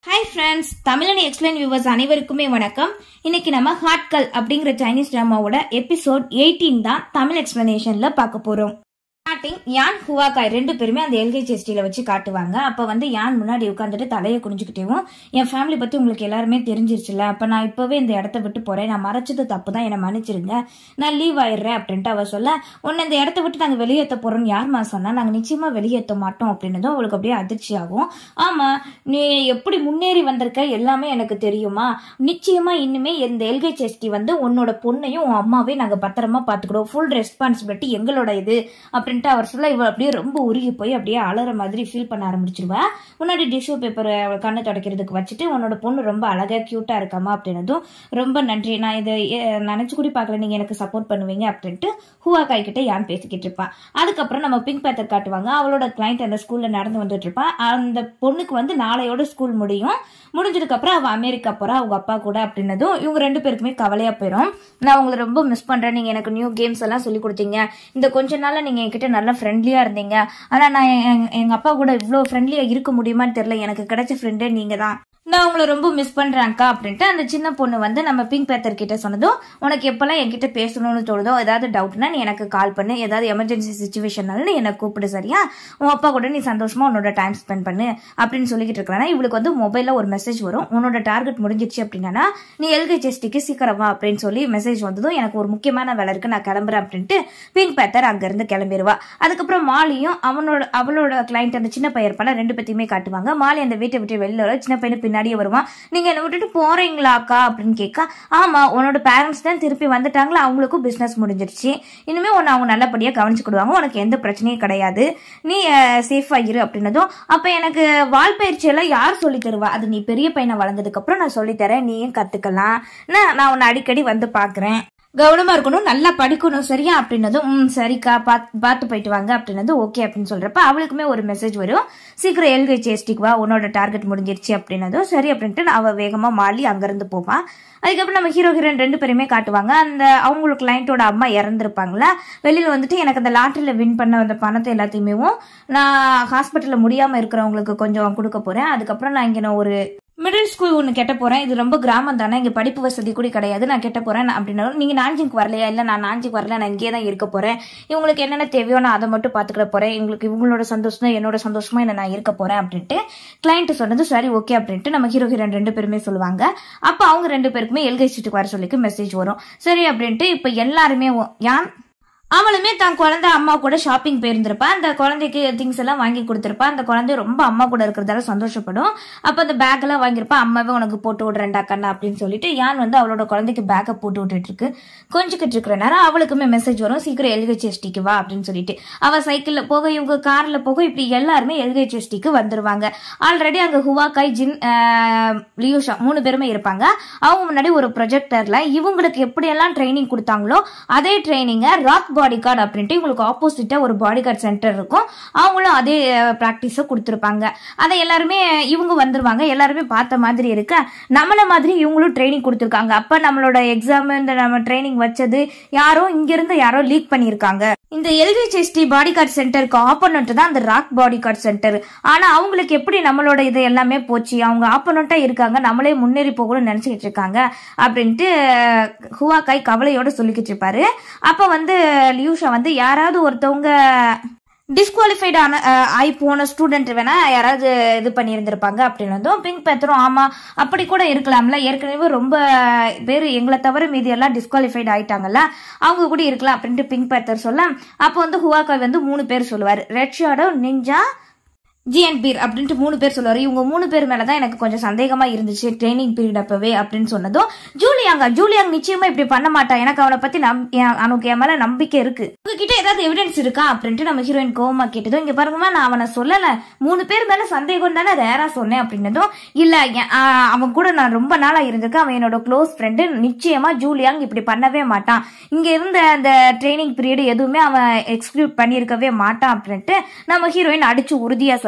hi friends தமிழனி explain viewers அனைவருக்குமே வணக்கம் இன்னைக்கு நம்ம ஹாட்கல் அப்படிங்கிற சைனீஸ் டிராமாவோட எபிசோட் எயிட்டீன் தான் தமிழ் எக்ஸ்பிளனேஷன்ல பார்க்க போறோம் ஸ்டார்டிங் யான் ஹுவாகாய் ரெண்டு பேருமே அந்த எல்கேஜிஎஸ்டியில வச்சு காட்டுவாங்க அப்ப வந்து யான் முன்னாடி உட்காந்துட்டு தலையை குனிஞ்சுக்கிட்டேவும் என் ஃபேமிலி பத்தி உங்களுக்கு எல்லாருமே தெரிஞ்சிருச்சுல அப்ப நான் இப்பவே இந்த இடத்த விட்டு போறேன் நான் மறைச்சது தப்பு தான் என்னை மன்னிச்சிருங்க நான் லீவ் ஆயிடுறேன் அப்படின்ட்டு அவ சொல்ல உன்னை இந்த இடத்த விட்டு நாங்க வெளியேற்ற போறோம்னு யாருமா சொன்னா நாங்க நிச்சயமா வெளியேற்ற மாட்டோம் அப்படின்னதும் அவளுக்கு அப்படியே அதிர்ச்சி ஆகும் ஆமா நீ எப்படி முன்னேறி வந்திருக்க எல்லாமே எனக்கு தெரியுமா நிச்சயமா இனிமே இந்த எல்கேஜிஎஸ்டி வந்து உன்னோட பொண்ணையும் உன் அம்மாவையும் நாங்க பத்திரமா பாத்துக்கிடுவோம் ஃபுல் ரெஸ்பான்சிபிலிட்டி எங்களோட இது அப்படின்ட்டு அவர் சொல்ல இவள் அப்படியே ரொம்ப உருகி போய் அப்படியே அலற மாதிரி ஃபீல் பண்ண ஆரம்பிச்சிருவா முன்னாடி டிஷ்யூ பேப்பர் அவள் கண்ணை துடைக்கிறதுக்கு வச்சுட்டு உன்னோட பொண்ணு ரொம்ப அழகா கியூட்டா இருக்காமா அப்படின்னதும் ரொம்ப நன்றி நான் இதை எ- நினைச்சு கூட பார்க்கல நீங்க எனக்கு சப்போர்ட் பண்ணுவீங்க அப்படின்ட்டு ஹூவா காய் கிட்ட யான் பேசிக்கிட்டு இருப்பான் அதுக்கப்புறம் நம்ம பிங்க் பேத்தர் காட்டுவாங்க அவளோட கிளைண்ட் அந்த ஸ்கூல்ல நடந்து வந்துட்டு இருப்பான் அந்த பொண்ணுக்கு வந்து நாளையோட ஸ்கூல் முடியும் முடிஞ்சதுக்கு அப்புறம் அவ அமெரிக்கா போறா அவங்க அப்பா கூட அப்படின்னதும் இவங்க ரெண்டு பேருக்குமே கவலையா போயிடும் நான் உங்களை ரொம்ப மிஸ் பண்றேன் நீங்க எனக்கு நியூ கேம்ஸ் எல்லாம் சொல்லி கொடுத்தீங்க இந்த கொஞ்ச நாள்ல நீங்க என்கிட்ட நல்லா ஃப்ரெண்ட்லியா இருந்தீங்க ஆனா நான் எங்க- எங்க அப்பா கூட இவ்வளவு ஃப்ரெண்ட்லியா இருக்க முடியுமான்னு தெரியல எனக்கு கிடைச்ச ஃப்ரெண்டே நீங்க தான் நான் உங்களை ரொம்ப மிஸ் பண்றேன்க்கா அப்படின்ட்டு அந்த சின்ன பொண்ணு வந்து நம்ம பிங்க் பேத்தர் கிட்ட சொன்னதும் உனக்கு எப்பெல்லாம் என்கிட்ட பேசணும்னு தோணுதோ ஏதாவது டவுட்னா நீ எனக்கு கால் பண்ணு ஏதாவது எமர்ஜென்சி சுச்சுவேஷன்னாலும் நீ என்னை கூப்பிடு சரியா உன் அப்பா கூட நீ சந்தோஷமா உன்னோட டைம் ஸ்பெண்ட் பண்ணு அப்படின்னு சொல்லிக்கிட்டு இருக்கிறானா இவளுக்கு வந்து மொபைல்ல ஒரு மெசேஜ் வரும் உன்னோட டார்கெட் முடிஞ்சிருச்சு அப்படின்னா நீ எல்கேஜிஎஸ்டிக்கு சீக்கிரம் வா அப்படின்னு சொல்லி மெசேஜ் வந்ததும் எனக்கு ஒரு முக்கியமான வேலை இருக்கு நான் கிளம்புறேன் அப்படின்ட்டு பிங்க் பேத்தர் அங்கிருந்து கிளம்பிடுவா அதுக்கப்புறம் மாலியும் அவனோட அவளோட கிளைண்ட் அந்த சின்ன பையன் இருப்பான ரெண்டு பேத்தையுமே காட்டுவாங்க மாலி அந்த வீட்டை விட்டு வெளில வர சின்ன பையன் பின்னாடியே வருவான் நீங்க என்ன விட்டுட்டு போறீங்களாக்கா அப்படின்னு கேட்க ஆமா உன்னோட பேரண்ட்ஸ் தான் திருப்பி வந்துட்டாங்களா அவங்களுக்கும் பிசினஸ் முடிஞ்சிருச்சு இனிமே உன்னை அவங்க நல்லபடியா கவனிச்சுக்கிடுவாங்க உனக்கு எந்த பிரச்சனையும் கிடையாது நீ சேஃபா இரு அப்படின்னதும் அப்ப எனக்கு வால் பயிற்சி எல்லாம் யார் சொல்லி தருவா அது நீ பெரிய பையனை வளர்ந்ததுக்கு அப்புறம் நான் சொல்லி தரேன் நீயும் கத்துக்கலாம் நான் நான் உன்னை அடிக்கடி வந்து பாக்குறேன் கவனமா இருக்கணும் நல்லா படிக்கணும் சரியா அப்படின்னதும் ம் சரிக்கா பாத்து பார்த்து போயிட்டு வாங்க அப்படின்னது ஓகே அப்படின்னு சொல்றப்ப அவளுக்குமே ஒரு மெசேஜ் வரும் சீக்கிரம் எல்கேஜிஎஸ்டிக்கு வா உன்னோட டார்கெட் முடிஞ்சிருச்சு அப்படின்னதும் சரி அப்படின்ட்டு அவ வேகமா மாலி அங்கிருந்து போவான் அதுக்கப்புறம் நம்ம ஹீரோ ஹீரோயின் ரெண்டு பேருமே காட்டுவாங்க அந்த அவங்களுக்கு கிளைண்ட்டோட அம்மா இறந்துருப்பாங்களா வெளியில வந்துட்டு எனக்கு அந்த லாட்டரியில வின் பண்ண அந்த பணத்தை எல்லாத்தையுமே நான் ஹாஸ்பிட்டல்ல முடியாம இருக்கிறவங்களுக்கு கொஞ்சம் கொடுக்க போறேன் அதுக்கப்புறம் நான் இங்க நான் ஒரு மிடில் ஸ்கூல் ஒன்று கெட்ட போறேன் இது ரொம்ப கிராமம் தானே இங்க படிப்பு வசதி கூட கிடையாது நான் கெட்ட போறேன் அப்படின்னா நீங்க நாஞ்சிக்கு வரலையா இல்ல நான் நாஞ்சிக்கு வரல நான் இங்கே தான் இருக்க போறேன் இவங்களுக்கு என்னென்ன தேவையோ நான் அதை மட்டும் பாத்துக்கிட போறேன் இவங்களுக்கு இவங்களோட சந்தோஷம் தான் என்னோட சந்தோஷமா என்ன நான் இருக்க போறேன் அப்படின்ட்டு கிளைண்ட் சொன்னது சரி ஓகே அப்படின்ட்டு நம்ம ஹீரோ ஹீரோயின் ரெண்டு பேருமே சொல்லுவாங்க அப்ப அவங்க ரெண்டு பேருக்குமே எல்கை சீட்டுக்கு வர சொல்லிக்கு மெசேஜ் வரும் சரி அப்படின்ட்டு இப்ப எல்லாருமே ஒ- யான் அவளுமே தான் குழந்தை அம்மா கூட ஷாப்பிங் போயிருந்திருப்பா அந்த குழந்தைக்கு திங்ஸ் எல்லாம் வாங்கி கொடுத்திருப்பா அந்த குழந்தை ரொம்ப அம்மா கூட இருக்கிறதால சந்தோஷப்படும் அப்ப அந்த பேக் எல்லாம் வாங்கியிருப்பா அம்மாவே உனக்கு போட்டு விடுறேன்டா கண்ணா அப்படின்னு சொல்லிட்டு யான் வந்து அவளோட குழந்தைக்கு பேக்கை போட்டு விட்டுட்டு இருக்கு கொஞ்சிக்கிட்டு இருக்கிற நேரம் அவளுக்குமே மெசேஜ் வரும் சீக்கிரம் எல்ஹெச்எஸ்டிக்கு வா அப்படின்னு சொல்லிட்டு அவ சைக்கிள்ல போக இவங்க கார்ல போக இப்படி எல்லாருமே எல்ஹெச்எஸ்டிக்கு வந்துருவாங்க ஆல்ரெடி அங்க ஹுவாக்காய் ஜின் ஆஹ், லியூஷா மூணு பேருமே இருப்பாங்க அவங்க முன்னாடி ஒரு ப்ரொஜெக்டர்ல இவங்களுக்கு எப்படியெல்லாம் ட்ரைனிங் கொடுத்தாங்களோ அதே ட்ரைனிங்கை ராக் பாடி கார்டு அப்படின்ட்டு இவங்களுக்கு ஆப்போசிட்டா ஒரு பாடி கார்டு சென்டர் இருக்கும் அவங்களும் அதே ப்ராக்டிஸை கொடுத்துருப்பாங்க அதை எல்லாருமே இவங்க வந்துருவாங்க எல்லாருமே பார்த்த மாதிரி இருக்க நம்மள மாதிரி இவங்களும் ட்ரைனிங் கொடுத்துருக்காங்க அப்ப நம்மளோட எக்ஸாம் இந்த நம்ம ட்ரைனிங் வச்சது யாரோ இங்க இருந்து யாரோ லீக் பண்ணியிருக்காங்க இந்த எல்ஹெச்எஸ்டி பாடி கார்டு சென்டருக்கு ஆப்போனண்ட் தான் அந்த ராக் பாடி கார்டு சென்டர் ஆனா அவங்களுக்கு எப்படி நம்மளோட இது எல்லாமே போச்சு அவங்க ஆப்போனண்டா இருக்காங்க நம்மளே முன்னேறி போகணும்னு நினைச்சுக்கிட்டு இருக்காங்க அப்படின்ட்டு ஹுவாக்காய் கவலையோட சொல்லிக்கிட்டு இருப்பாரு அப்ப வந்து லியூஷா வந்து யாராவது ஒருத்தவங்க டிஸ்குவாலிஃபைட் ஆன அஹ், ஆகி போன ஸ்டூடெண்ட் வேணா யாராவது இது பண்ணியிருந்திருப்பாங்க அப்படின்னு பிங்க் பேத்தரும் ஆமா அப்படி கூட இருக்கலாம்ல ஏற்கனவே ரொம்ப பேர் எங்களை தவிர மீதி எல்லாம் டிஸ்குவாலிஃபைட் ஆயிட்டாங்கல்ல அவங்க கூட இருக்கலாம் அப்படின்ட்டு பிங்க் பேத்தர் சொல்ல அப்போ வந்து ஹுவாக்காய் வந்து மூணு பேர் சொல்லுவார் red shadow ninja G N beer அப்படின்ட்டு மூணு பேர் சொல்லுவாரு இவங்க மூணு பேர் மேலதான் எனக்கு கொஞ்சம் சந்தேகமா இருந்துச்சு ட்ரைனிங் பீரியட் அப்பவே அப்படின்னு சொன்னதும் ஜூலியாங்க ஜூலியாங் நிச்சயமா இப்படி பண்ண மாட்டா எனக்கு அவனை பத்தி நம் என்- அவனுக்கு என் மேல நம்பிக்கை இருக்கு உங்ககிட்ட ஏதாவது எவிடன்ஸ் இருக்கா அப்படின்ட்டு நம்ம ஹீரோயின் கோவமா கேட்டதும் இங்க பாருங்கம்மா நான் அவனை சொல்லல மூணு பேர் மேல சந்தேகம் தானே ரேரா சொன்னேன் அப்படின்னதும் இல்ல என்- ஆ, அவன் கூட நான் ரொம்ப நாளா இருந்திருக்கேன் அவன் என்னோட க்ளோஸ் ஃப்ரெண்டு நிச்சயமா ஜூலியாங் இப்படி பண்ணவே மாட்டான் இங்க இருந்த அந்த ட்ரைனிங் பீரியட் எதுவுமே அவன் எக்ஸ்க்ளூட் பண்ணியிருக்கவே மாட்டான் அப்படின்ட்டு நம்ம ஹீரோயின் அடிச்சு உறுதியா சொல்ல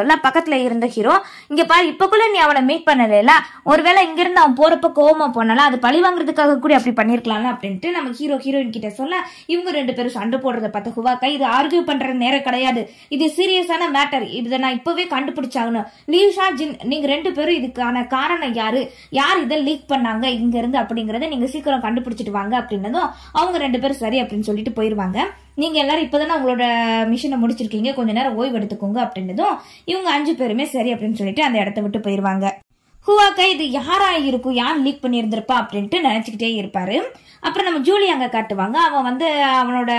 சொல்லுவார்ல பக்கத்துல இருந்த ஹீரோ இங்க பாரு இப்பக்குள்ள நீ அவனை மீட் பண்ணல ஒருவேளை இங்க இருந்து அவன் போறப்ப கோவமா போனால அது பழி வாங்குறதுக்காக கூட அப்படி பண்ணிருக்கலாம்ல அப்படின்ட்டு நம்ம ஹீரோ ஹீரோயின் கிட்ட சொல்ல இவங்க ரெண்டு பேரும் சண்டை போடுறத பார்த்த ஹுவாக்கா இது ஆர்கியூ பண்ற நேரம் கிடையாது இது சீரியஸான மேட்டர் இதை நான் இப்பவே கண்டுபிடிச்சாகணும் லீஷா ஜின் நீங்க ரெண்டு பேரும் இதுக்கான காரணம் யாரு யார் இதை லீக் பண்ணாங்க இங்க இருந்து அப்படிங்கறத நீங்க சீக்கிரம் கண்டுபிடிச்சிட்டு வாங்க அப்படின்னதும் அவங்க ரெண்டு பேரும் சரி அப்படின்னு சொல்லிட்டு போயிருவாங்க நீங்க எல்லாரும் இப்பதானே உங்களோட மிஷினை முடிச்சிருக்கீங்க கொஞ்ச நேரம் ஓய்வு எடுத்துக்கோங்க அப்படின்னதும் இவங்க அஞ்சு பேருமே சரி அப்படின்னு சொல்லிட்டு அந்த இடத்த விட்டு போயிருவாங்க ஹுவாக்கா இது யாரா இருக்கும் யார் லீக் பண்ணியிருந்திருப்பா அப்படின்ட்டு நினைச்சுக்கிட்டே இருப்பாரு அப்புறம் நம்ம ஜூலி அங்க காட்டுவாங்க அவன் வந்து அவனோட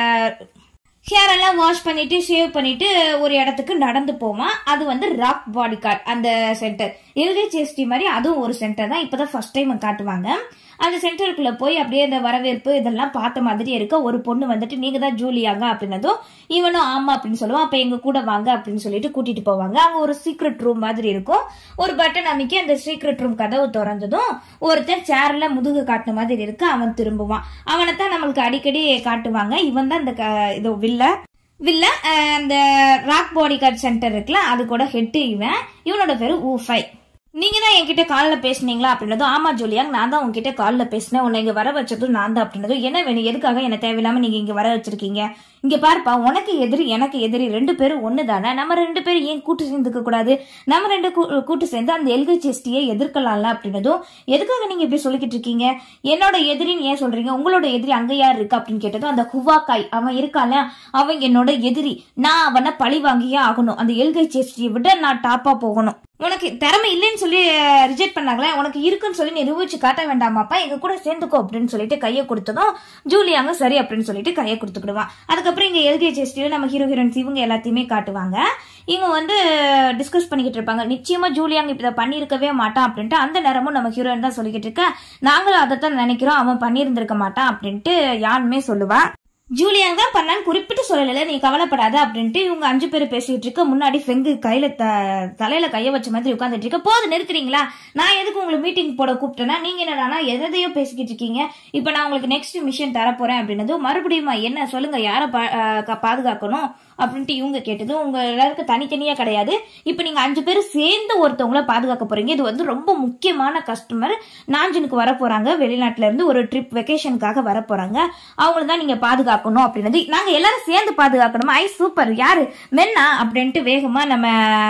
ஹேர் எல்லாம் வாஷ் பண்ணிட்டு ஷேவ் பண்ணிட்டு ஒரு இடத்துக்கு நடந்து போவான் அது வந்து ராக் பாடி கார்ட் அந்த சென்டர் எல்ஹெச்எஸ்டி மாதிரி அதுவும் ஒரு சென்டர் தான் இப்பதான் ஃபர்ஸ்ட் டைம் காட்டுவாங்க அந்த சென்டருக்குள்ள போய் அப்படியே அந்த வரவேற்பு இதெல்லாம் பார்த்த மாதிரி இருக்க ஒரு பொண்ணு வந்துட்டு நீங்க தான் ஜூலியாங்க அப்படின்னதும் இவனும் ஆமா அப்படின்னு சொல்லுவான் அப்ப எங்க கூட வாங்க அப்படின்னு சொல்லிட்டு கூட்டிட்டு போவாங்க அங்க ஒரு சீக்ரெட் ரூம் மாதிரி இருக்கும் ஒரு பட்டன் அமைக்கி அந்த சீக்ரெட் ரூம் கதவு திறந்ததும் ஒருத்தர் சேர்ல முதுகு காட்டின மாதிரி இருக்கு அவன் திரும்புவான் அவனை தான் நம்மளுக்கு அடிக்கடி காட்டுவாங்க இவன் தான் இந்த க- இது வில்ல வில்ல அஹ், அந்த ராக் பாடி கார்ட் சென்டர் இருக்குல்ல அது கூட ஹெட் இவன் இவனோட பேரு ஊஃபை நீங்க தான் என்கிட்ட கால்ல பேசுனீங்களா அப்படின்னதும் ஆமா ஜூலியாங் நான் தான் உங்ககிட்ட கால்ல பேசினேன் உன்னை இங்க வர வச்சதும் நான் தான் அப்படின்னதும் என்ன வேணும் எதுக்காக என்ன தேவையில்லாம நீங்க இங்க வர வச்சிருக்கீங்க இங்க பாருப்பா உனக்கு எதிரி எனக்கு எதிரி ரெண்டு பேரும் ஒண்ணு தானே நம்ம ரெண்டு பேரும் ஏன் கூட்டு சேர்ந்துக்க கூடாது நம்ம ரெண்டு கூ- கூட்டு சேர்ந்து அந்த எல்கேஜிஎஸ்டியை எதிர்க்கலாம்ல அப்படின்னதும் எதுக்காக நீங்க இப்படி சொல்லிக்கிட்டு இருக்கீங்க என்னோட எதிரின்னு ஏன் சொல்றீங்க உங்களோட எதிரி அங்க யார் இருக்கு அப்படின்னு கேட்டதும் அந்த ஹுவாக்காய் அவன் இருக்கான்ல அவன் என்னோட எதிரி நான் அவனை பழி வாங்கியே ஆகணும் அந்த எல்கேஜிஎஸ்டியை விட நான் டாப்பா போகணும் உனக்கு திறமை இல்லைன்னு சொல்லி ரிஜெக்ட் பண்ணாங்களே உனக்கு இருக்குன்னு சொல்லி நிரூபிச்சு காட்ட வேண்டாமாப்பா எங்க கூட சேர்ந்துக்கோ அப்படின்னு சொல்லிட்டு கையை கொடுத்ததும் ஜூலியாங்க சரி அப்படின்னு சொல்லிட்டு கையை கொடுத்துக்கிடுவான் அதுக்கப்புறம் இங்க எல்கேஜிஎஸ்டியில் நம்ம ஹீரோ ஹீரோயின்ஸ் இவங்க எல்லாத்தையுமே காட்டுவாங்க இவங்க வந்து டிஸ்கஸ் பண்ணிக்கிட்டு இருப்பாங்க நிச்சயமா ஜூலியாங்க இப்ப இதை பண்ணியிருக்கவே மாட்டான் அப்படின்ட்டு அந்த நேரமும் நம்ம ஹீரோயின் தான் சொல்லிக்கிட்டு இருக்க நாங்களும் அதைத்தான் நினைக்கிறோம் அவன் பண்ணியிருந்திருக்க மாட்டான் அப்படின்ட்டு யாருமே சொல்லுவா ஜூலியாங்க தான் பண்ணான்னு குறிப்பிட்டு சொல்லல நீ கவலைப்படாத அப்படின்ட்டு இவங்க அஞ்சு பேர் பேசிட்டு இருக்க முன்னாடி ஃபெங்கு கையில த- தலையில கைய வச்ச மாதிரி உட்காந்துட்டு இருக்க போது நிறுத்துறீங்களா நான் எதுக்கு உங்களை மீட்டிங் போட கூப்பிட்டேன்னா நீங்க என்னடானா எதையோ பேசிக்கிட்டு இருக்கீங்க இப்போ நான் உங்களுக்கு நெக்ஸ்ட் மிஷன் தரப்போறேன் அப்படின்னதும் மறுபடியுமா என்ன சொல்லுங்க யாரை பா- அஹ் க- பாதுகாக்கணும் அப்படின்ட்டு இவங்க கேட்டது உங்க எல்லாருக்கும் தனித்தனியா கிடையாது இப்போ நீங்க அஞ்சு பேர் சேர்ந்து ஒருத்தவங்கள பாதுகாக்க போறீங்க இது வந்து ரொம்ப முக்கியமான கஸ்டமர் நாஞ்சினுக்கு வர போறாங்க வெளிநாட்டுல இருந்து ஒரு ட்ரிப் வெக்கேஷனுக்காக வர போறாங்க அவங்கள தான் நீங்க பாதுகாக்கணும் அப்படின்னது நாங்க எல்லாரும் சேர்ந்து பாதுகாக்கணுமா ஐ சூப்பர் யாரு மென்னா அப்படின்ட்டு வேகமா நம்ம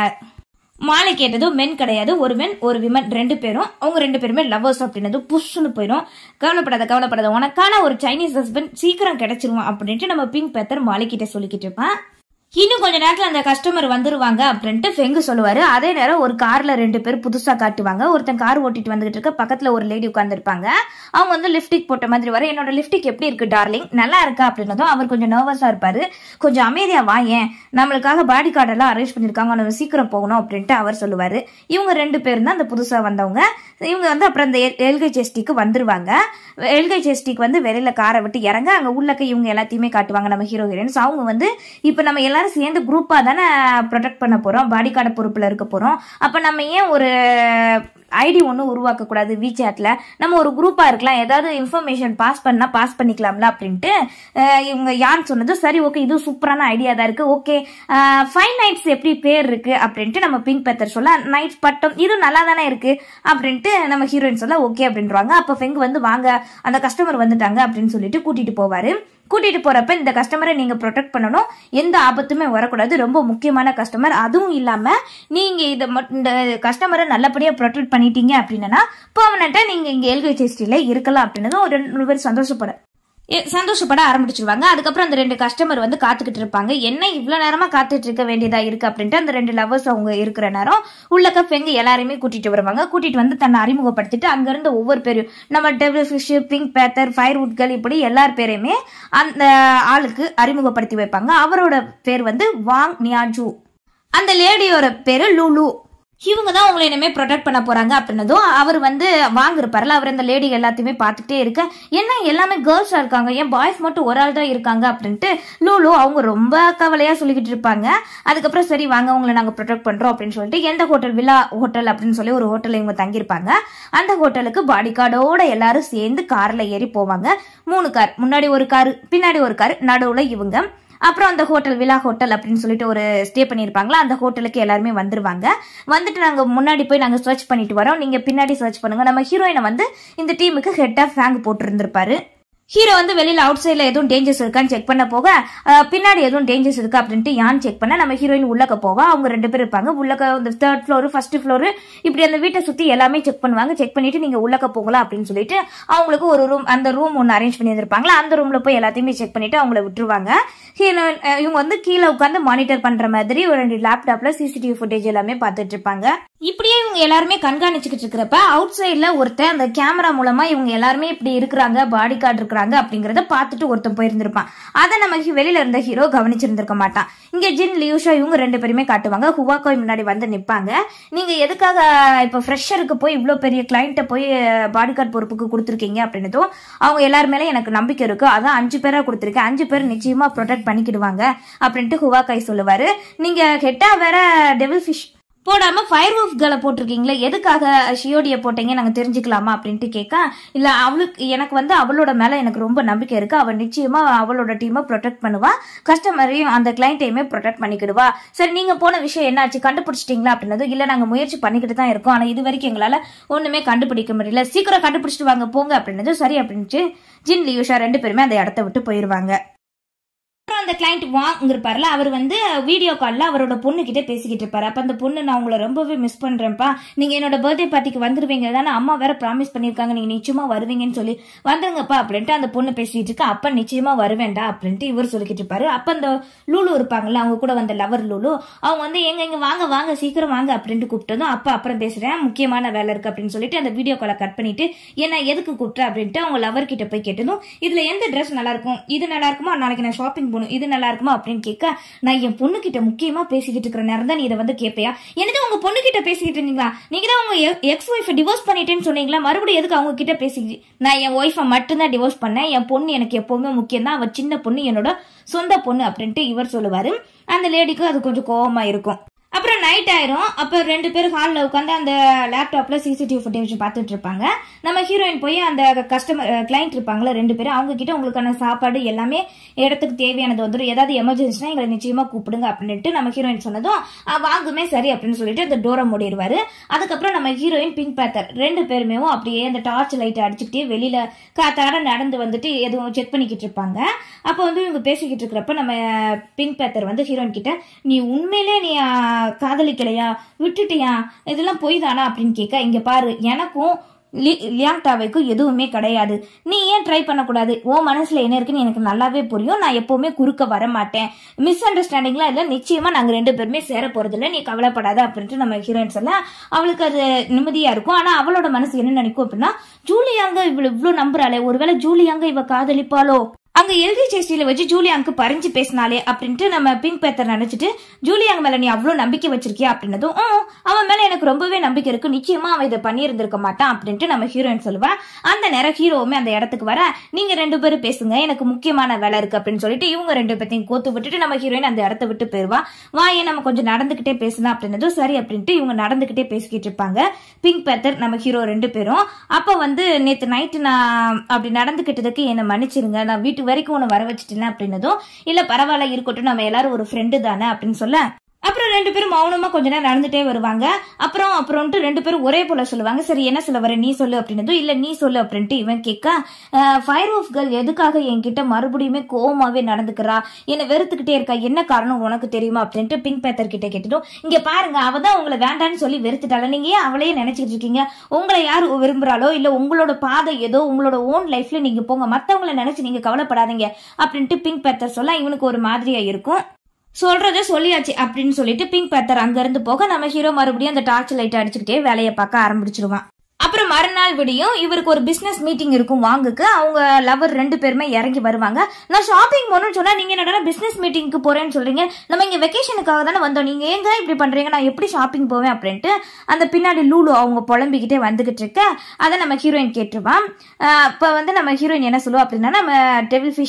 மாலை கேட்டதும் மென் கிடையாது ஒரு மென் ஒரு விமன் ரெண்டு பேரும் அவங்க ரெண்டு பேருமே லவ்வர்ஸ் அப்படின்னது புஷ்னு போயிடும் கவலைப்படாத கவலைப்படாத உனக்கான ஒரு சைனீஸ் ஹஸ்பண்ட் சீக்கிரம் கிடைச்சிருவான் அப்படின்ட்டு நம்ம பிங்க் பேத்தர் மாலை கிட்ட சொல்லிக்கிட்டு இருப்பான் இன்னும் கொஞ்ச நேரத்துல அந்த கஸ்டமர் வந்துருவாங்க அப்படின்ட்டு ஃபெங்கு சொல்லுவாரு அதே நேரம் ஒரு கார்ல ரெண்டு பேர் புதுசா காட்டுவாங்க ஒருத்தன் கார் ஓட்டிட்டு வந்துகிட்டு இருக்க பக்கத்துல ஒரு லேடி உட்காந்துருப்பாங்க அவங்க வந்து லிப்டிக் போட்ட மாதிரி வர என்னோட லிப்டிக் எப்படி இருக்கு டார்லிங் நல்லா இருக்கா அப்படின்னதும் அவர் கொஞ்சம் நர்வஸா இருப்பாரு கொஞ்சம் அமைதியா வாயேன் நம்மளுக்காக பாடி கார்டு எல்லாம் அரேஞ்ச் பண்ணிருக்காங்க நம்ம சீக்கிரம் போகணும் அப்படின்ட்டு அவர் சொல்லுவாரு இவங்க ரெண்டு பேரும் தான் அந்த புதுசா வந்தவங்க இவங்க வந்து அப்புறம் இந்த எல்கை செஸ்டிக்கு வந்துருவாங்க எல்கை செஸ்டிக்கு வந்து வெளியில காரை விட்டு இறங்க அங்க உள்ளக்க இவங்க எல்லாத்தையுமே காட்டுவாங்க நம்ம ஹீரோ ஹீரோயின்ஸ் அவங்க வந்து இப்போ நம்ம எல்லாரும் சேர்ந்து குரூப்பா தானே ப்ரொடெக்ட் பண்ண போறோம் பாடி கார்டு பொறுப்புல இருக்க போறோம் அப்ப நம்ம ஏன் ஒரு ஐடி ஒன்றும் உருவாக்க கூடாது விசாட்ல நம்ம ஒரு குரூப்பா இருக்கலாம் ஏதாவது இன்ஃபர்மேஷன் பாஸ் பண்ணா பாஸ் பண்ணிக்கலாம்ல அப்படின்ட்டு அஹ், இவங்க யான் சொன்னது சரி ஓகே இது சூப்பரான ஐடியா தான் இருக்கு ஓகே ஃபைவ் நைட்ஸ் எப்படி பேர் இருக்கு அப்படின்ட்டு நம்ம பிங்க் பெத்தர் சொல்ல நைட் பட்டம் இது நல்லா தானே இருக்கு அப்படின்ட்டு நம்ம ஹீரோயின் சொல்ல ஓகே அப்படின்றாங்க அப்போ ஃபெங்கு வந்து வாங்க அந்த கஸ்டமர் வந்துட்டாங்க அப்படின்னு சொல்லிட்டு கூட்டிட்டு போவாரு கூட்டிட்டு போறப்ப இந்த கஸ்டமரை நீங்க ப்ரொடெக்ட் பண்ணணும் எந்த ஆபத்துமே வரக்கூடாது ரொம்ப முக்கியமான கஸ்டமர் அதுவும் இல்லாம நீங்க இதை மட்- இந்த கஸ்டமரை நல்லபடியா ப்ரொடெக்ட் பண்ணிட்டீங்க அப்படின்னா பெர்மனண்டா நீங்க இங்க எல்கேஜிஎஸ்டில இருக்கலாம் அப்படின்னதும் ஒரு ரெண்டு பேர் சந்தோஷப்பட எ- சந்தோஷப்பட ஆரம்பிச்சிருவாங்க அதுக்கப்புறம் அந்த ரெண்டு கஸ்டமர் வந்து காத்துக்கிட்டு இருப்பாங்க என்ன இவ்வளவு நேரமா காத்துட்டு இருக்க வேண்டியதா இருக்கு அப்படின்ட்டு அந்த ரெண்டு லவர்ஸ் அவங்க இருக்கிற நேரம் உள்ளக்க பெங்க எல்லாரையுமே கூட்டிட்டு வருவாங்க கூட்டிட்டு வந்து தன்னை அறிமுகப்படுத்திட்டு அங்க இருந்து ஒவ்வொரு பேரும் நம்ம டெவில் ஃபிஷ் பிங்க் பேத்தர் ஃபயர்வுட்கள் இப்படி எல்லார் பேரையுமே அந்த ஆளுக்கு அறிமுகப்படுத்தி வைப்பாங்க அவரோட பேர் வந்து வாங் நியாஜு அந்த லேடியோட பேரு லுலு இவங்க தான் உங்களை இனிமே ப்ரொடெக்ட் பண்ண போறாங்க அப்படின்னதும் அவர் வந்து வாங்கிருப்பார்ல அவர் அந்த லேடி எல்லாத்தையுமே பார்த்துட்டே இருக்க என்ன எல்லாமே கேர்ள்ஸா இருக்காங்க ஏன் பாய்ஸ் மட்டும் ஒரு ஆள் தான் இருக்காங்க அப்படின்ட்டு லூலு அவங்க ரொம்ப கவலையா சொல்லிக்கிட்டு இருப்பாங்க அதுக்கப்புறம் சரி வாங்க உங்களை நாங்க ப்ரொடெக்ட் பண்றோம் அப்படின்னு சொல்லிட்டு எந்த ஹோட்டல் விழா ஹோட்டல் அப்படின்னு சொல்லி ஒரு ஹோட்டல்ல இவங்க தங்கியிருப்பாங்க அந்த ஹோட்டலுக்கு பாடி கார்டோட எல்லாரும் சேர்ந்து கார்ல ஏறி போவாங்க மூணு கார் முன்னாடி ஒரு கார் பின்னாடி ஒரு கார் நடுவுல இவங்க அப்புறம் அந்த ஹோட்டல் விழா ஹோட்டல் அப்படின்னு சொல்லிட்டு ஒரு ஸ்டே பண்ணியிருப்பாங்களா அந்த ஹோட்டலுக்கு எல்லாருமே வந்துருவாங்க வந்துட்டு நாங்கள் முன்னாடி போய் நாங்கள் சர்ச் பண்ணிட்டு வரோம் நீங்கள் பின்னாடி சர்ச் பண்ணுங்க நம்ம ஹீரோயினை வந்து இந்த டீமுக்கு ஹெட் ஆஃப் ஃபேங் போட்டிருந்திருப்பாரு ஹீரோ வந்து வெளியில அவுட் சைடில் எதுவும் டேஞ்சர்ஸ் இருக்கான்னு செக் பண்ண போக அஹ், பின்னாடி எதுவும் டேஞ்சர்ஸ் இருக்கா அப்படின்ட்டு யான் செக் பண்ண நம்ம ஹீரோயின் உள்ளக்க போவா அவங்க ரெண்டு பேர் இருப்பாங்க உள்ளக்க இந்த தேர்ட் ஃப்ளோர் ஃபர்ஸ்ட் ஃப்ளோர் இப்படி அந்த வீட்டை சுத்தி எல்லாமே செக் பண்ணுவாங்க செக் பண்ணிட்டு நீங்க உள்ளக்க போகலாம் அப்படின்னு சொல்லிட்டு அவங்களுக்கு ஒரு ரூம் அந்த ரூம் ஒன்று அரேஞ்ச் பண்ணி இருந்திருப்பாங்களா அந்த ரூம்ல போய் எல்லாத்தையுமே செக் பண்ணிட்டு அவங்கள விட்டுருவாங்க ஹீரோயின் அஹ், இவங்க வந்து கீழே உட்காந்து மானிட்டர் பண்ற மாதிரி ஒரு ரெண்டு லேப்டாப்ல சிசிடிவி ஃபுட்டேஜ் எல்லாமே பார்த்துட்டு இருப்பாங்க இப்படியே இவங்க எல்லாருமே கண்காணிச்சுக்கிட்டு இருக்கிறப்ப அவுட் சைட்ல ஒருத்தன் அந்த கேமரா மூலமா இவங்க எல்லாருமே இப்படி இருக்கிறாங்க பாடி கார்டு இருக்கிறாங்க அப்படிங்கறத பார்த்துட்டு ஒருத்தன் போயிருந்திருப்பான் அதை நம்ம ஹி- வெளியில இருந்த ஹீரோ கவனிச்சிருந்திருக்க மாட்டான் இங்க ஜின் லியூஷா இவங்க ரெண்டு பேருமே காட்டுவாங்க ஹுவாக்கோய் முன்னாடி வந்து நிப்பாங்க நீங்க எதுக்காக இப்ப ஃப்ரெஷருக்கு போய் இவ்ளோ பெரிய கிளைண்ட்டை போய் பாடி கார்டு பொறுப்புக்கு கொடுத்துருக்கீங்க அப்படின்னதும் அவங்க எல்லார் மேலே எனக்கு நம்பிக்கை இருக்கு அதான் அஞ்சு பேரா கொடுத்துருக்கேன் அஞ்சு பேர் நிச்சயமா ப்ரொடெக்ட் பண்ணிக்கிடுவாங்க அப்படின்ட்டு ஹுவாக்காய் சொல்லுவாரு நீங்க ஹெட்டா வேற டெவில் ஃபிஷ் போடாம ஃபயர் களை போட்டிருக்கீங்களே எதுக்காக ஷியோடிய போட்டீங்க நாங்க தெரிஞ்சுக்கலாமா அப்படின்ட்டு கேட்க இல்ல அவளுக்கு எனக்கு வந்து அவளோட மேல எனக்கு ரொம்ப நம்பிக்கை இருக்கு அவள் நிச்சயமா அவளோட டீமை ப்ரொடெக்ட் பண்ணுவா கஸ்டமரையும் அந்த கிளைண்ட்டையுமே ப்ரொடெக்ட் பண்ணிக்கிடுவா சரி நீங்க போன விஷயம் என்னாச்சு கண்டுபிடிச்சிட்டீங்களா அப்படின்னது இல்ல நாங்க முயற்சி பண்ணிக்கிட்டு தான் இருக்கோம் ஆனா இது வரைக்கும் எங்களால ஒண்ணுமே கண்டுபிடிக்க முடியல சீக்கிரம் கண்டுபிடிச்சிட்டு வாங்க போங்க அப்படின்னது சரி அப்படின்ட்டு ஜின் லியூஷா ரெண்டு பேருமே அந்த இடத்த விட்டு போயிருவாங்க அப்புறம் அந்த கிளைண்ட் வாங்க இருப்பார்ல அவர் வந்து வீடியோ காலில் அவரோட பொண்ணு கிட்ட பேசிக்கிட்டு இருப்பாரு அப்ப அந்த பொண்ணு நான் உங்களை ரொம்பவே மிஸ் பண்றேன்ப்பா நீங்க என்னோட பர்த்டே பார்ட்டிக்கு வந்துருவீங்க தானே அம்மா வேற ப்ராமிஸ் பண்ணிருக்காங்க நீங்க நிச்சயமா வருவீங்கன்னு சொல்லி வந்துருங்கப்பா அப்படின்ட்டு அந்த பொண்ணு பேசிட்டு இருக்கு அப்ப நிச்சயமா வருவேன்டா அப்படின்ட்டு இவர் சொல்லிக்கிட்டு இருப்பாரு அப்ப அந்த லூலு இருப்பாங்கல்ல அவங்க கூட வந்த லவர் லூலு அவங்க வந்து எங்க இங்க வாங்க வாங்க சீக்கிரம் வாங்க அப்படின்ட்டு கூப்பிட்டதும் அப்ப அப்புறம் பேசுறேன் முக்கியமான வேலை இருக்கு அப்படின்னு சொல்லிட்டு அந்த வீடியோ காலை கட் பண்ணிட்டு என்ன எதுக்கு கூப்பிட்ட அப்படின்ட்டு அவங்க லவர் கிட்ட போய் கேட்டதும் இதுல எந்த ட்ரெஸ் நல்லா இருக்கும் இது நல்லா இருக்குமா நாளைக்கு நான் ஷாப்பிங் போகணும் இது நல்லா இருக்குமா அப்படின்னு கேட்க நான் என் பொண்ணு கிட்ட முக்கியமா பேசிக்கிட்டு இருக்கிற நேரம் தான் நீ இதை வந்து கேட்பியா என்னது உங்க பொண்ணு கிட்ட பேசிக்கிட்டு இருந்தீங்களா நீங்க தான் உங்க எக்ஸ் ஒய்ஃபை டிவோர்ஸ் பண்ணிட்டேன்னு சொன்னீங்களா மறுபடியும் எதுக்கு அவங்க கிட்ட பேசிக்கிட்டு நான் என் ஒய்ஃபை மட்டும்தான் டிவோர்ஸ் பண்ணேன் என் பொண்ணு எனக்கு எப்பவுமே முக்கியம் தான் அவ சின்ன பொண்ணு என்னோட சொந்த பொண்ணு அப்படின்ட்டு இவர் சொல்லுவாரு அந்த லேடிக்கு அது கொஞ்சம் கோவமா இருக்கும் அப்புறம் நைட் ஆயிரும் அப்போ ரெண்டு பேரும் ஹாலில் உட்காந்து அந்த லேப்டாப்ல சிசிடிவி ஃபுட்டேஜ் பார்த்துட்டு இருப்பாங்க நம்ம ஹீரோயின் போய் அந்த கஸ்டமர் கிளைண்ட் இருப்பாங்களா ரெண்டு பேரும் அவங்க கிட்ட உங்களுக்கான சாப்பாடு எல்லாமே இடத்துக்கு தேவையானது வந்துடும் ஏதாவது எமர்ஜென்சினா எங்களை நிச்சயமா கூப்பிடுங்க அப்படின்ட்டு நம்ம ஹீரோயின் சொன்னதும் "ஆ, வாங்குமே சரி அப்படின்னு சொல்லிட்டு அந்த டோரை மூடிடுவாரு அதுக்கப்புறம் நம்ம ஹீரோயின் பிங்க் பேத்தர் ரெண்டு பேருமே அப்படியே அந்த டார்ச் லைட் அடிச்சுக்கிட்டே வெளியில காத்தாட நடந்து வந்துட்டு எதுவும் செக் பண்ணிக்கிட்டு இருப்பாங்க அப்போ வந்து இவங்க பேசிக்கிட்டு இருக்கிறப்ப நம்ம பிங்க் பேத்தர் வந்து ஹீரோயின் கிட்ட நீ உண்மையிலே நீ ஆ, காதலிக்கலையா விட்டுட்டியா இதெல்லாம் பொய் தானா அப்படின்னு கேட்க இங்க பாரு எனக்கும் லி- லியாங்டாவைக்கும் எதுவுமே கிடையாது நீ ஏன் ட்ரை பண்ணக்கூடாது உன் மனசுல என்ன இருக்குன்னு எனக்கு நல்லாவே புரியும் நான் எப்பவுமே குறுக்க வர மாட்டேன் மிஸ் அண்டர்ஸ்டாண்டிங்லாம் இல்லை நிச்சயமா நாங்க ரெண்டு பேருமே சேர போறதில்ல நீ கவலைப்படாத அப்படின்ட்டு நம்ம ஹீரோயின் சொல்ல அவளுக்கு அது நிம்மதியா இருக்கும் ஆனா அவளோட மனசு என்ன நினைக்கும் அப்படின்னா ஜூலியாங்க இவ்வளவு இவ்வளவு நம்புறாளே ஒருவேளை ஜூலியாங்க இவ காதலிப்பாளோ அங்க எல்கி சேஸ்டியில வச்சு ஜூலியாங்க்கு பறிஞ்சு பேசினாலே அப்படின்ட்டு நம்ம பிங்க் பேத்தர் நினைச்சிட்டு ஜூலியாங் மேல நீ அவ்வளவு நம்பிக்கை வச்சிருக்கியா அப்படின்னதும் "ம், அவன் மேல எனக்கு ரொம்பவே நம்பிக்கை இருக்கு நிச்சயமா அவன் இதை பண்ணியிருந்திருக்க மாட்டான் அப்படின்ட்டு நம்ம ஹீரோயின் சொல்லுவா அந்த நேரம் ஹீரோவுமே அந்த இடத்துக்கு வர நீங்க ரெண்டு பேரும் பேசுங்க எனக்கு முக்கியமான வேலை இருக்கு அப்படின்னு சொல்லிட்டு இவங்க ரெண்டு பேத்தையும் கோத்து விட்டுட்டு நம்ம ஹீரோயின் அந்த இடத்த விட்டு போயிருவா வா ஏன் நம்ம கொஞ்சம் நடந்துகிட்டே பேசலாம் அப்படின்னதும் சரி அப்படின்ட்டு இவங்க நடந்துகிட்டே பேசிக்கிட்டு இருப்பாங்க பிங்க் பேத்தர் நம்ம ஹீரோ ரெண்டு பேரும் அப்ப வந்து நேத்து நைட்டு நான் அப்படி நடந்துகிட்டதுக்கு என்னை மன்னிச்சிருங்க நான் வீட்டு வரைக்கும் உன்னை வர வச்சுட்டேன் அப்படின்னதும் இல்ல பரவாயில்ல இருக்கட்டும் நம்ம எல்லாரும் ஒரு ஃப்ரெண்டு தானே அப்படின்னு சொல்ல அப்புறம் ரெண்டு பேரும் மௌனமா கொஞ்ச நேரம் நடந்துட்டே வருவாங்க அப்புறம் அப்புறம்ட்டு ரெண்டு பேரும் ஒரே போல சொல்லுவாங்க சரி என்ன சொல்ல வர நீ சொல்லு அப்படின்னதும் இல்ல நீ சொல்லு அப்படின்ட்டு இவன் கேட்க ஃபயர் ஆஃப் கேர்ள் எதுக்காக என்கிட்ட மறுபடியுமே கோவமாவே நடந்துக்கிறா என்னை வெறுத்துக்கிட்டே இருக்கா என்ன காரணம் உனக்கு தெரியுமா அப்படின்ட்டு பிங்க் பேத்தர் கிட்ட கேட்டதும் இங்க பாருங்க அவ தான் உங்களை வேண்டான்னு சொல்லி வெறுத்துட்டால நீங்க ஏன் அவளையே நினைச்சிட்டு இருக்கீங்க உங்களை யார் விரும்புறாளோ இல்ல உங்களோட பாதை ஏதோ உங்களோட ஓன் லைஃப்ல நீங்க போங்க மத்தவங்கள நினைச்சு நீங்க கவலைப்படாதீங்க அப்படின்ட்டு பிங்க் பேத்தர் சொல்ல இவனுக்கு ஒரு மாதிரியா இருக்கும் சொல்றத சொல்லியாச்சு அப்படின்னு சொல்லிட்டு பிங்க் பேத்தர் அங்க இருந்து போக நம்ம ஹீரோ மறுபடியும் அந்த டார்ச் லைட் அடிச்சுக்கிட்டே வேலையை பார்க்க ஆரம்பிச்சிருவான் அப்புறம் மறுநாள் விடியும் இவருக்கு ஒரு பிசினஸ் மீட்டிங் இருக்கும் வாங்குக்கு அவங்க லவர் ரெண்டு பேருமே இறங்கி வருவாங்க நான் ஷாப்பிங் போகணும்னு சொன்னா நீங்க என்னடா பிசினஸ் மீட்டிங்க்கு போறேன்னு சொல்றீங்க நம்ம இங்க வெக்கேஷனுக்காக தானே வந்தோம் நீங்க ஏங்க இப்படி பண்றீங்க நான் எப்படி ஷாப்பிங் போவேன் அப்படின்ட்டு அந்த பின்னாடி லூலு அவங்க புலம்பிக்கிட்டே வந்துகிட்டு இருக்க அதை நம்ம ஹீரோயின் கேட்டுருவான் அப்ப வந்து நம்ம ஹீரோயின் என்ன சொல்லுவோம் அப்படின்னா நம்ம டெவில் ஃபிஷ்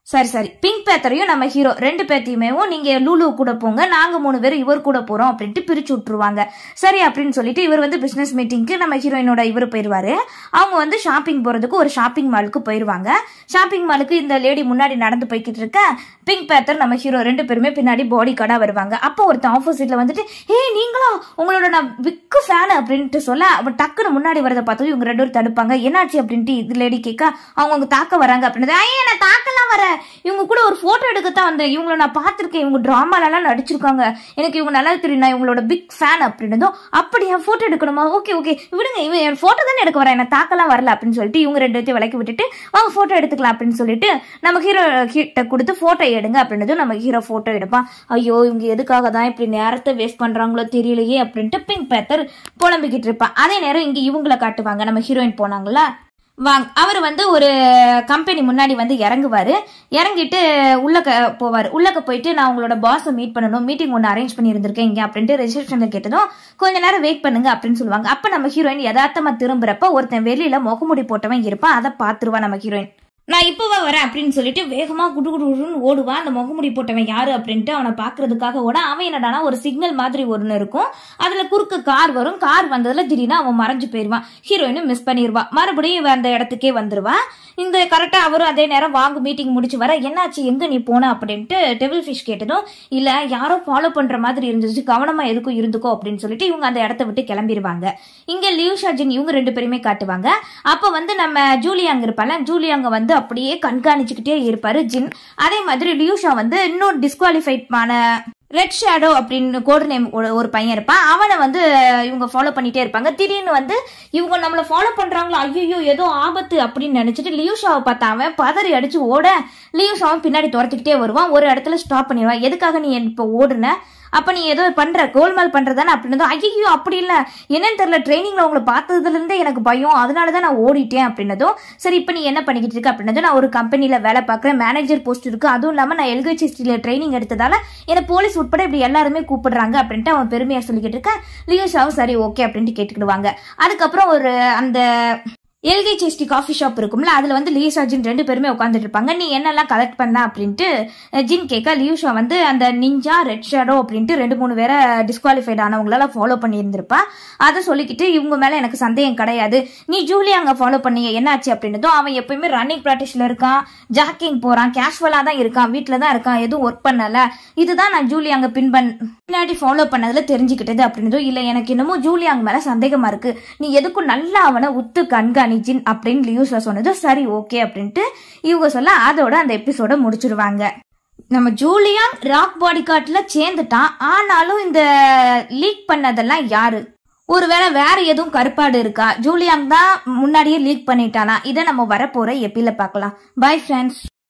சரி சரி பிங்க் பேத்தரையும் நம்ம ஹீரோ ரெண்டு பேர்த்தையுமே நீங்க லூலு கூட போங்க நாங்க மூணு பேரும் இவர் கூட போறோம் அப்படின்ட்டு பிரிச்சு விட்டுருவாங்க சரி அப்படின்னு சொல்லிட்டு இவர் வந்து பிசினஸ் மீட்டிங்க்கு நம்ம ஹீரோயினோட இவர் போயிருவாரு அவங்க வந்து ஷாப்பிங் போறதுக்கு ஒரு ஷாப்பிங் மாலுக்கு போயிருவாங்க ஷாப்பிங் மாலுக்கு இந்த லேடி முன்னாடி நடந்து போய்கிட்டு இருக்க பிங்க் பேத்தர் நம்ம ஹீரோ ரெண்டு பேருமே பின்னாடி பாடி கார்டா வருவாங்க அப்போ ஒருத்தன் ஆப்போசிட்ல வந்துட்டு ஏய் நீங்களா உங்களோட நான் பிக்கு ஃபேன் அப்படின்ட்டு சொல்ல அவன் டக்குன்னு முன்னாடி வரதை பார்த்தது இவங்க ரெண்டு பேரும் தடுப்பாங்க என்னாச்சு அப்படின்ட்டு இது லேடி கேட்க அவங்க அவங்க தாக்க வராங்க அப்படின்னு ஐயா நான் தாக்கலாம் வரேன் இவங்க கூட ஒரு போட்டோ எடுக்கத்தான் வந்தேன் இவங்கள நான் பார்த்திருக்கேன் இவங்க டிராமாலலாம் நடிச்சிருக்காங்க எனக்கு இவங்க நல்லா தெரியும் நான் இவங்களோட பிக் ஃபேன் அப்படின்னதும் அப்படியா போட்டோ எடுக்கணுமா ஓகே ஓகே விடுங்க இவன் என் போட்டோ தானே எடுக்க வரேன் என்ன தாக்கலாம் வரல அப்படின்னு சொல்லிட்டு இவங்க ரெண்டு பேர்த்தையும் விலக்கி விட்டுட்டு வாங்க போட்டோ எடுத்துக்கலாம் அப்படின்னு சொல்லிட்டு நம்ம ஹீரோ கிட்ட கொடுத்து போட்டோ எடுங்க அப்படின்னதும் நம்ம ஹீரோ போட்டோ எடுப்பான் ஐயோ இவங்க எதுக்காக தான் இப்படி நேரத்தை வேஸ்ட் பண்றாங்களோ தெரியலையே அப்படின்ட்டு பிங்க் பேத்தர் புலம்பிக்கிட்டு இருப்பான் அதே நேரம் இங்க இவங்கள காட்டுவாங்க நம்ம ஹீரோயின் போனாங்களா வாங்க அவர் வந்து ஒரு கம்பெனி முன்னாடி வந்து இறங்குவாரு இறங்கிட்டு உள்ளக்க போவார் உள்ளக்க போயிட்டு நான் உங்களோட பாஸை மீட் பண்ணணும் மீட்டிங் ஒன்று அரேஞ்ச் பண்ணி இருந்திருக்கேன் இங்க அப்படின்ட்டு ரிசப்ஷன்ல கேட்டதும் கொஞ்ச நேரம் வெயிட் பண்ணுங்க அப்படின்னு சொல்லுவாங்க அப்ப நம்ம ஹீரோயின் யதார்த்தமா திரும்புறப்ப ஒருத்தன் வெளியில முகமுடி போட்டவன் இருப்பான் அதை பாத்துருவா நம்ம ஹீரோயின் நான் இப்போவா வரேன் அப்படின்னு சொல்லிட்டு வேகமா குடு குடு குடுன்னு ஓடுவான் அந்த முகமுடி போட்டவன் யாரு அப்படின்ட்டு அவனை பாக்குறதுக்காக ஓட அவன் என்னடானா ஒரு சிக்னல் மாதிரி ஒன்று இருக்கும் அதுல குறுக்கு கார் வரும் கார் வந்ததுல திடீர்னு அவன் மறைஞ்சு போயிருவான் ஹீரோயினும் மிஸ் பண்ணிடுவா மறுபடியும் இவன் அந்த இடத்துக்கே வந்துருவா இந்த கரெக்டா அவரும் அதே நேரம் வாங்க மீட்டிங் முடிச்சு வர என்னாச்சு எங்க நீ போன அப்படின்ட்டு டெவில் ஃபிஷ் கேட்டதும் இல்ல யாரோ ஃபாலோ பண்ற மாதிரி இருந்துச்சு கவனமா எதுக்கும் இருந்துக்கோ அப்படின்னு சொல்லிட்டு இவங்க அந்த இடத்த விட்டு கிளம்பிடுவாங்க இங்க லியூ ஷாஜின் இவங்க ரெண்டு பேருமே காட்டுவாங்க அப்ப வந்து நம்ம ஜூலியாங் இருப்பால ஜூலியாங்க வந்து அப்படியே கண்காணிச்சுக்கிட்டே இருப்பாரு ஜின் அதே மாதிரி லியூஷா வந்து இன்னும் டிஸ்குவாலிஃபைட் ஆன ரெட் ஷேடோ அப்படின்னு கோடு நேம் ஒரு பையன் இருப்பான் அவனை வந்து இவங்க ஃபாலோ பண்ணிட்டே இருப்பாங்க திடீர்னு வந்து இவங்க நம்மளை ஃபாலோ பண்றாங்களோ ஐயோ ஏதோ ஆபத்து அப்படின்னு நினைச்சிட்டு லியூஷாவை பார்த்தா அவன் பதறி அடிச்சு ஓட லியூஷாவும் பின்னாடி துரத்திக்கிட்டே வருவான் ஒரு இடத்துல ஸ்டாப் பண்ணிடுவான் எதுக்காக நீ இப்போ ஓடுன அப்ப நீ ஏதோ பண்ற கோல்மால் பண்றதானே அப்படின்னு ஐயோ அப்படி இல்ல என்னன்னு தெரியல ட்ரைனிங்ல உங்களை பார்த்ததுல இருந்தே எனக்கு பயம் அதனாலதான் நான் ஓடிட்டேன் அப்படின்னதும் சரி இப்ப நீ என்ன பண்ணிக்கிட்டு இருக்க அப்படின்னதும் நான் ஒரு கம்பெனில வேலை பார்க்குறேன் மேனேஜர் போஸ்ட் இருக்கு அதுவும் இல்லாம நான் எல்கேசிஸ்டில ட்ரைனிங் எடுத்ததால என்ன போலீஸ் உட்பட இப்படி எல்லாருமே கூப்பிடுறாங்க அப்படின்ட்டு அவன் பெருமையா சொல்லிக்கிட்டு இருக்க லியோஷாவும் சரி ஓகே அப்படின்ட்டு கேட்டுக்கிடுவாங்க அதுக்கப்புறம் ஒரு அந்த எல்கேசிஎஸ்டி காஃபி ஷாப் இருக்கும்ல அதுல வந்து லியூஷா ஜின் ரெண்டு பேருமே உட்காந்துட்டு இருப்பாங்க நீ என்னெல்லாம் கலெக்ட் பண்ண அப்படின்ட்டு ஜின் கேட்க லியூஷா வந்து அந்த நிஞ்சா ரெட் ஷேடோ அப்படின்ட்டு ரெண்டு மூணு பேரை டிஸ்குவாலிஃபைட் ஆனவங்களால ஃபாலோ பண்ணியிருந்திருப்பா அதை சொல்லிக்கிட்டு இவங்க மேல எனக்கு சந்தேகம் கிடையாது நீ ஜூலி அங்க ஃபாலோ பண்ணீங்க என்னாச்சு அப்படின்னதும் அவன் எப்பயுமே ரன்னிங் ப்ராக்டிஸ்ல இருக்கான் ஜாக்கிங் போறான் கேஷுவலா தான் இருக்கான் வீட்டில தான் இருக்கான் எதுவும் ஒர்க் பண்ணல இதுதான் நான் ஜூலி அங்க பின் பண் பின்னாடி ஃபாலோ பண்ணதுல தெரிஞ்சுக்கிட்டது அப்படின்னதும் இல்ல எனக்கு இன்னமும் ஜூலி அங்க மேல சந்தேகமா இருக்கு நீ எதுக்கும் நல்லா அவனை உத்து கண்காணி ஜின் அப்படின்னு லியூஸ்ல சொன்னது சரி ஓகே அப்படின்ட்டு இவங்க சொல்ல அதோட அந்த எபிசோட முடிச்சிருவாங்க நம்ம ஜூலியா ராக் பாடி கார்ட்ல சேர்ந்துட்டான் ஆனாலும் இந்த லீக் பண்ணதெல்லாம் யாரு ஒருவேளை வேற எதுவும் கருப்பாடு இருக்கா ஜூலியாங் தான் முன்னாடியே லீக் பண்ணிட்டானா இதை நம்ம வரப்போற எப்பில பார்க்கலாம் பை ஃப்ரெண்ட்ஸ்